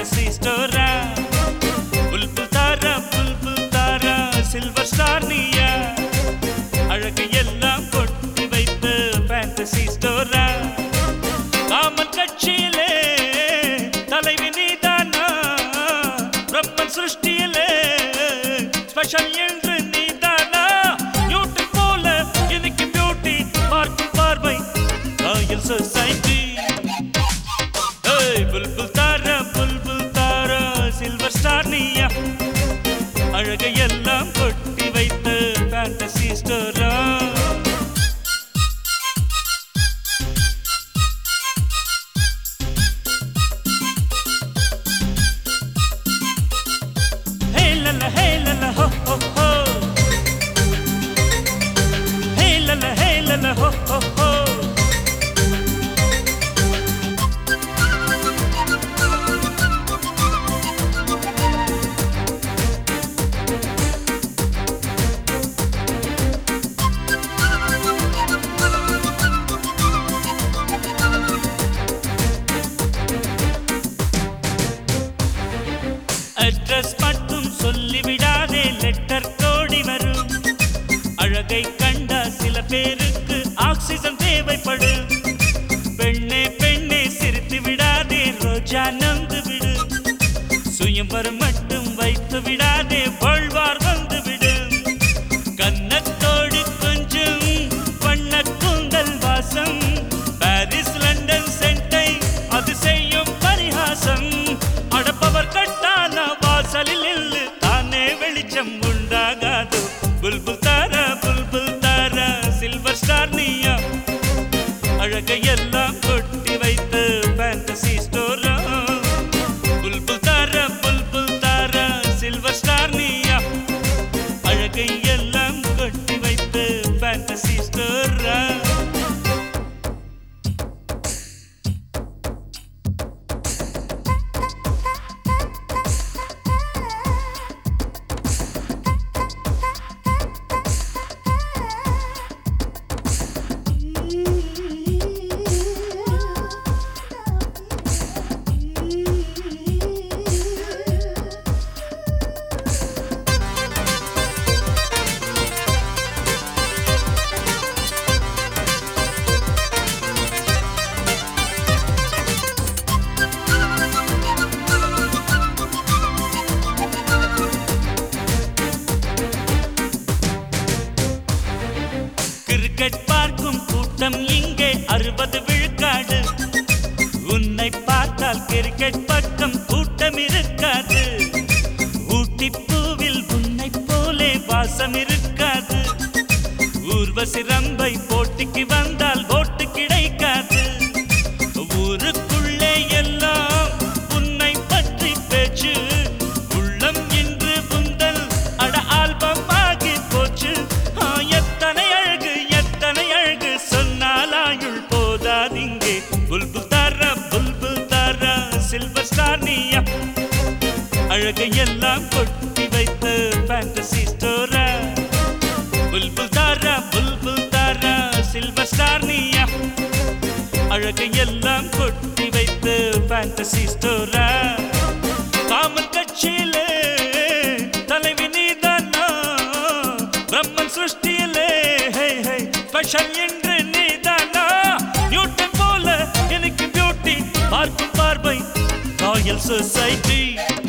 Fantasy ஸ்டோரா புல்புல் தாரா புல்புல் தாரா சில்வர் ஸ்டார் நீயா அழகு எல்லாம் கொட்டி வைத்த ஃபேண்டசி ஸ்டோரா காமன் கட்சியிலே தலைவி நீதானா பிரம்மன் சிருஷ்டியிலே ஸ்பெஷல் என்று நீதானா நியூட்டன் போல எனக்கு பியூட்டி பார்க்கும் பார்வை ராயல் சொசைட்டி ஏய் புல்புல் தாரா புல்புல் தாரா சில்வர் ஸ்டார் நீயா அழகையெல்லாம் கொட்டி வைத்த ஃபேண்டசி ஸ்டோரா Hey la la, hey la la, ho ho ho. Hey la la, hey la la, ho ho ho. Address மட்டும் சொல்லிவிடாதே லெட்டர் கோடி வரும் அழகை கண்டா சில பேருக்கு ஆக்சிஜன் தேவைப்படும் பெண்ணே பெண்ணே சிரித்து விடாதே ரோஜா நந்து விடு சுயம்பரம் மட்டும் வைத்து விடாதே வாழ்வார் வந்து விடு கன்னத்தோடு கொஞ்சம் வண்ண கூந்தல் வாசம் பாரிஸ் லண்டன் சென்டை அது செய்யும் பரிகாசம் அடப்பவர் கட்டான வாசலில் இல்லு தானே வெளிச்சம் உண்டாகாது புல்புல் தாரா புல்புல் தாரா சில்வர் ஸ்டார் நீயா அழகையெல்லாம் கொட்டி வைத்து ஃபேண்டசி ஸ்டோரா புல்புல் தாரா புல்புல் தாரா சில்வர் ஸ்டார் நீயா அழகை எல்லாம் கொட்டி வைத்து ஃபேண்டசி ஸ்டோரா கிரிக்கெட் பார்க்கும் கூட்டம் இங்கே அறுபது விழுக்காடு உன்னை பார்த்தால் கிரிக்கெட் பக்கம் கூட்டம் இருக்காது ஊட்டி பூவில் உன்னை போலே வாசம் இருக்காது ஊர்வசி ரம்பை போட்டிக்கு வந்தால் ஓட்டு கிடைக்காது ஊருக்குள்ளே எல்லாம் உன்னை பற்றி பேச்சு உள்ளம் இன்று புந்தல் அட ஆல்பம் ஆகி போச்சு ஆ, எத்தனை அழகு எத்தனை அழகு சொன்னால் ஆயுள் போதாதிங்கே புல்புல் தாரா புல்புல் தாரா சில்வர் ஸ்டார் நீயா அழகை எல்லாம் கொட்டி வைத்த ஃபேண்டசி ஸ்டோரா புல்புல் தாரா புல்புல் தாரா சில்வர் ஸ்டார் நீயா அழகை எல்லாம் கொட்டி வைத்து ஃபேண்டசி ஸ்டோரா காமன் கட்சியிலே தலைவி நீதானா பிரம்மன் சிருஷ்டியிலே ஹே ஹே ஸ்பெஷல் என்று நீதானா நியூட்டன் போல எனக்கு பியூட்டி பார்க்கும் பார்வை ராயல் சொசைட்டி